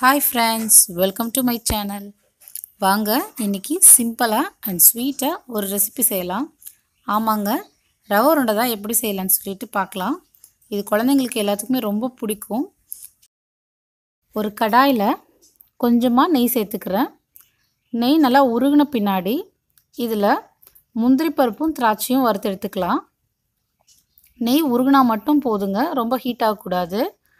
hi friends welcome to my channel வாங்க இன்றைக்கி சிம்பிளாக அண்ட் ஸ்வீட்டாக ஒரு ரெசிபி செய்யலாம் ஆமாங்க ரவை உருண்டை தான் எப்படி செய்யலாம்னு சொல்லிட்டு பார்க்கலாம் இது குழந்தைங்களுக்கு எல்லாத்துக்குமே ரொம்ப பிடிக்கும் ஒரு கடாயில் கொஞ்சமாக நெய் சேர்த்துக்கிறேன் நெய் நல்லா உருகின பின்னாடி இதில் முந்திரி பருப்பும் திராட்சையும் வறுத்து எடுத்துக்கலாம் நெய் உருகினா மட்டும் போதுங்க ரொம்ப ஹீட் ஆகக்கூடாது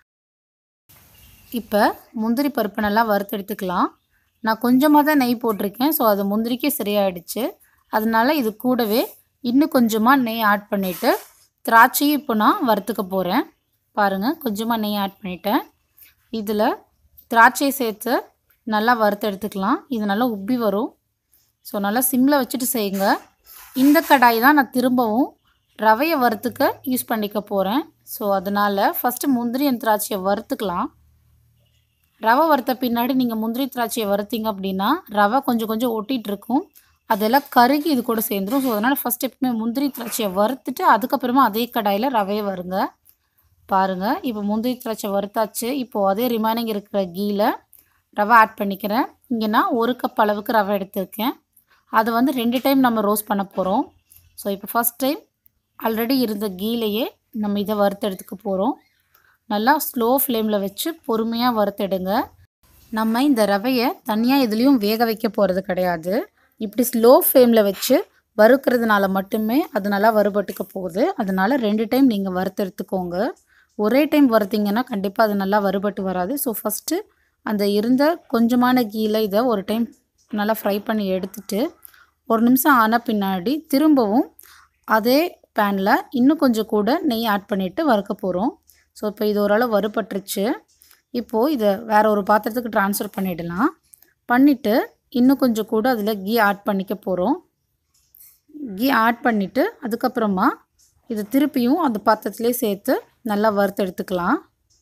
இப்போ முந்திரி பருப்பு நல்லா வறுத்து எடுத்துக்கலாம் நான் கொஞ்சமாக தான் நெய் போட்டிருக்கேன் ஸோ அது முந்திரிக்கே சரியாயிடுச்சு அதனால இது கூடவே இன்னும் கொஞ்சமாக நெய் ஆட் பண்ணிவிட்டு திராட்சையும் இப்போ நான் வறுத்துக்க போகிறேன் பாருங்கள் கொஞ்சமாக நெய் ஆட் பண்ணிட்டேன் இதில் திராட்சையை சேர்த்து நல்லா வறுத்து எடுத்துக்கலாம் இது நல்லா உப்பி வரும் ஸோ நல்லா சிம்மில் வச்சுட்டு செய்யுங்க இந்த கடாய் தான் நான் திரும்பவும் ரவையை வறுத்துக்க யூஸ் பண்ணிக்க போகிறேன் ஸோ அதனால் ஃபஸ்ட்டு முந்திரி and திராட்சையை வறுத்துக்கலாம் ரவை வறுத்த பின்னாடி நீங்கள் முந்திரி திராட்சையை வறுத்தீங்க அப்படின்னா ரவை கொஞ்சம் கொஞ்சம் ஒட்டிகிட்டு இருக்கும் அதெல்லாம் கருகி இது கூட சேர்ந்துடும் ஸோ அதனால் ஃபஸ்ட் எப்பவுமே முந்திரி திராட்சையை வறுத்துட்டு அதுக்கப்புறமா அதே கடாயில் ரவையை வருங்க பாருங்கள் இப்போ முந்திரி திராட்சை வறுத்தாச்சு இப்போது அதே ரிமைனிங் இருக்கிற கீயில் ரவை ஆட் பண்ணிக்கிறேன் இங்கே நான் ஒரு கப் அளவுக்கு ரவை எடுத்திருக்கேன் அதை வந்து ரெண்டு டைம் நம்ம ரோஸ்ட் பண்ண போகிறோம் ஸோ இப்போ ஃபஸ்ட் டைம் ஆல்ரெடி இருந்த கீலையே நம்ம இதை வறுத்து எடுத்துக்க போகிறோம் நல்லா ஸ்லோ ஃப்ளேமில் வச்சு பொறுமையாக வறுத்தெடுங்க நம்ம இந்த ரவையை தனியாக எதுலேயும் வேக வைக்க போகிறது கிடையாது இப்படி ஸ்லோ ஃப்ளேமில் வச்சு வறுக்கிறதுனால மட்டுமே அது நல்லா வறுபட்டுக்க போகுது அதனால் ரெண்டு டைம் நீங்கள் வறுத்தெடுத்துக்கோங்க ஒரே டைம் வறுத்தீங்கன்னா கண்டிப்பாக அது நல்லா வறுபட்டு வராது ஸோ ஃபஸ்ட்டு அந்த இருந்த கொஞ்சமான கீழே இதை ஒரு டைம் நல்லா ஃப்ரை பண்ணி எடுத்துட்டு ஒரு நிமிஷம் ஆன பின்னாடி திரும்பவும் அதே பேனில் இன்னும் கொஞ்சம் கூட நெய் ஆட் பண்ணிவிட்டு வறுக்க போகிறோம் ஸோ இப்போ இது ஓரளவு வறுபட்டுருச்சு இப்போது இதை வேறு ஒரு பாத்திரத்துக்கு ட்ரான்ஸ்ஃபர் பண்ணிடலாம் பண்ணிவிட்டு இன்னும் கொஞ்சம் கூட அதில் கீ ஆட் பண்ணிக்க போகிறோம் கீ ஆட் பண்ணிவிட்டு அதுக்கப்புறமா இதை திருப்பியும் அந்த பாத்திரத்துலேயே சேர்த்து நல்லா வறுத்து எடுத்துக்கலாம்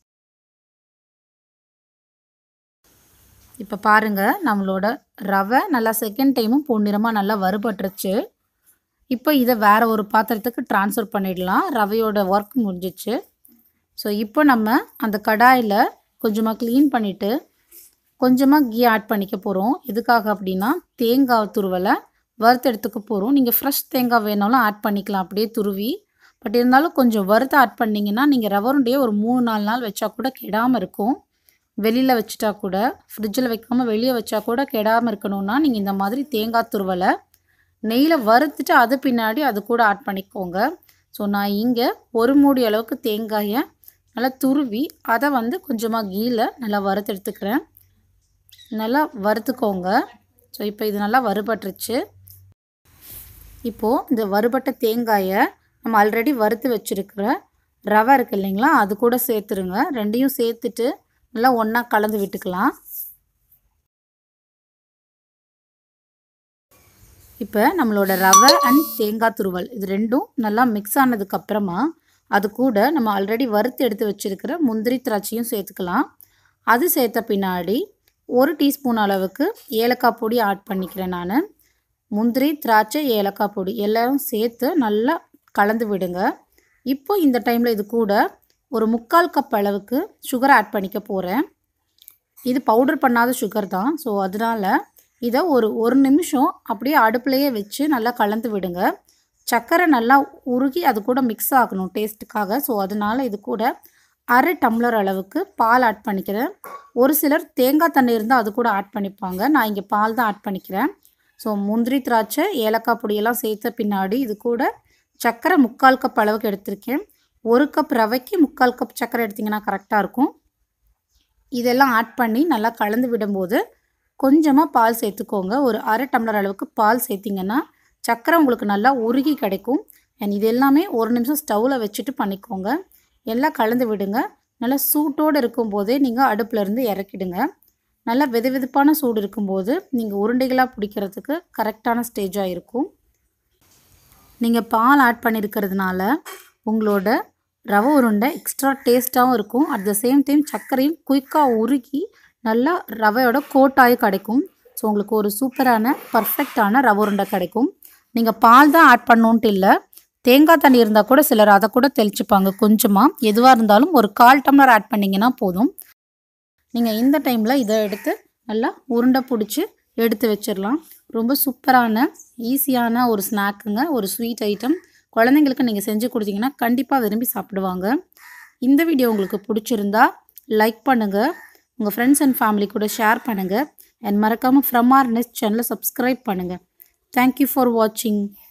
இப்போ பாருங்கள் நம்மளோட ரவை நல்லா செகண்ட் டைமும் பொன்னிறமாக நல்லா வறுபட்டுருச்சு இப்போ இதை வேறு ஒரு பாத்திரத்துக்கு ட்ரான்ஸ்ஃபர் பண்ணிடலாம் ரவையோட ஒர்க் முடிஞ்சிச்சு ஸோ இப்போ நம்ம அந்த கடாயில் கொஞ்சமாக க்ளீன் பண்ணிவிட்டு கொஞ்சமாக கீ ஆட் பண்ணிக்க போகிறோம் எதுக்காக அப்படின்னா தேங்காய் துருவலை வறுத்து எடுத்துக்க போகிறோம் நீங்கள் ஃப்ரெஷ் தேங்காய் வேணாலும் ஆட் பண்ணிக்கலாம் அப்படியே துருவி பட் இருந்தாலும் கொஞ்சம் வறுத்து ஆட் பண்ணிங்கன்னா நீங்கள் ரவருண்டையே ஒரு மூணு நாலு நாள் வச்சா கூட கெடாமல் இருக்கும் வெளியில் வச்சுட்டா கூட ஃப்ரிட்ஜில் வைக்காமல் வெளியே வச்சா கூட கெடாமல் இருக்கணும்னா நீங்கள் இந்த மாதிரி தேங்காய் துருவலை நெய்யில் வறுத்துட்டு அது பின்னாடி அது கூட ஆட் பண்ணிக்கோங்க ஸோ நான் இங்கே ஒரு மூடி அளவுக்கு தேங்காயை நல்லா துருவி அதை வந்து கொஞ்சமாக கீழே நல்லா வறுத்து எடுத்துக்கிறேன் நல்லா வறுத்துக்கோங்க ஸோ இப்போ இது நல்லா வறுபட்டுருச்சு இப்போது இந்த வறுபட்ட தேங்காயை நம்ம ஆல்ரெடி வறுத்து வச்சுருக்கிற ரவை இருக்குது இல்லைங்களா அது கூட சேர்த்துருங்க ரெண்டையும் சேர்த்துட்டு நல்லா ஒன்றா கலந்து விட்டுக்கலாம் இப்போ நம்மளோட ரவை அண்ட் தேங்காய் துருவல் இது ரெண்டும் நல்லா மிக்ஸ் ஆனதுக்கப்புறமா அது கூட நம்ம ஆல்ரெடி வறுத்து எடுத்து வச்சுருக்கிற முந்திரி திராட்சையும் சேர்த்துக்கலாம் அது சேர்த்த பின்னாடி ஒரு டீஸ்பூன் அளவுக்கு ஏலக்காய் பொடி ஆட் பண்ணிக்கிறேன் நான் முந்திரி திராட்சை ஏலக்காய் பொடி எல்லோரும் சேர்த்து நல்லா கலந்து விடுங்க இப்போ இந்த டைமில் இது கூட ஒரு முக்கால் கப் அளவுக்கு சுகர் ஆட் பண்ணிக்க போகிறேன் இது பவுடர் பண்ணாத சுகர் தான் ஸோ அதனால் இதை ஒரு ஒரு நிமிஷம் அப்படியே அடுப்புலையே வச்சு நல்லா கலந்து விடுங்க சர்க்கரை நல்லா உருகி அது கூட மிக்ஸ் ஆகணும் டேஸ்ட்டுக்காக ஸோ அதனால் இது கூட அரை டம்ளர் அளவுக்கு பால் ஆட் பண்ணிக்கிறேன் ஒரு சிலர் தேங்காய் தண்ணி இருந்தால் அது கூட ஆட் பண்ணிப்பாங்க நான் இங்கே பால் தான் ஆட் பண்ணிக்கிறேன் ஸோ முந்திரி திராட்சை ஏலக்காய் பொடியெல்லாம் சேர்த்த பின்னாடி இது கூட சர்க்கரை முக்கால் கப் அளவுக்கு எடுத்திருக்கேன் ஒரு கப் ரவைக்கு முக்கால் கப் சர்க்கரை எடுத்திங்கன்னா கரெக்டாக இருக்கும் இதெல்லாம் ஆட் பண்ணி நல்லா கலந்து விடும்போது கொஞ்சமாக பால் சேர்த்துக்கோங்க ஒரு அரை டம்ளர் அளவுக்கு பால் சேர்த்திங்கன்னா சர்க்கரை உங்களுக்கு நல்லா உருகி கிடைக்கும் அண்ட் இது எல்லாமே ஒரு நிமிஷம் ஸ்டவ்வில் வச்சுட்டு பண்ணிக்கோங்க எல்லாம் கலந்து விடுங்க நல்லா சூட்டோடு இருக்கும்போதே நீங்கள் அடுப்புலேருந்து இறக்கிடுங்க நல்லா வெது வெதுப்பான சூடு இருக்கும்போது நீங்கள் உருண்டைகளாக பிடிக்கிறதுக்கு கரெக்டான ஸ்டேஜாக இருக்கும் நீங்கள் பால் ஆட் பண்ணியிருக்கிறதுனால உங்களோட ரவை உருண்டை எக்ஸ்ட்ரா டேஸ்ட்டாகவும் இருக்கும் அட் த சேம் டைம் சர்க்கரையும் குயிக்காக உருகி நல்லா ரவையோட கோட்டாகி கிடைக்கும் ஸோ உங்களுக்கு ஒரு சூப்பரான பர்ஃபெக்டான ரவை உருண்டை கிடைக்கும் நீங்கள் பால் தான் ஆட் பண்ணணுன்ட்டு இல்லை தேங்காய் தண்ணி இருந்தால் கூட சிலர் அதை கூட தெளிச்சுப்பாங்க கொஞ்சமாக எதுவாக இருந்தாலும் ஒரு கால் டம்ளர் ஆட் பண்ணிங்கன்னா போதும் நீங்கள் இந்த டைமில் இதை எடுத்து நல்லா உருண்டை பிடிச்சி எடுத்து வச்சிடலாம் ரொம்ப சூப்பரான ஈஸியான ஒரு ஸ்நாக்குங்க ஒரு ஸ்வீட் ஐட்டம் குழந்தைங்களுக்கு நீங்கள் செஞ்சு கொடுத்தீங்கன்னா கண்டிப்பாக விரும்பி சாப்பிடுவாங்க இந்த வீடியோ உங்களுக்கு பிடிச்சிருந்தா லைக் பண்ணுங்கள் உங்கள் ஃப்ரெண்ட்ஸ் அண்ட் ஃபேமிலி கூட ஷேர் பண்ணுங்கள் அண்ட் மறக்காமல் ஃப்ரம் ஆர் நெஸ்ட் சேனலை சப்ஸ்கிரைப் பண்ணுங்கள் தேங்க்யூ ஃபார் வாட்சிங்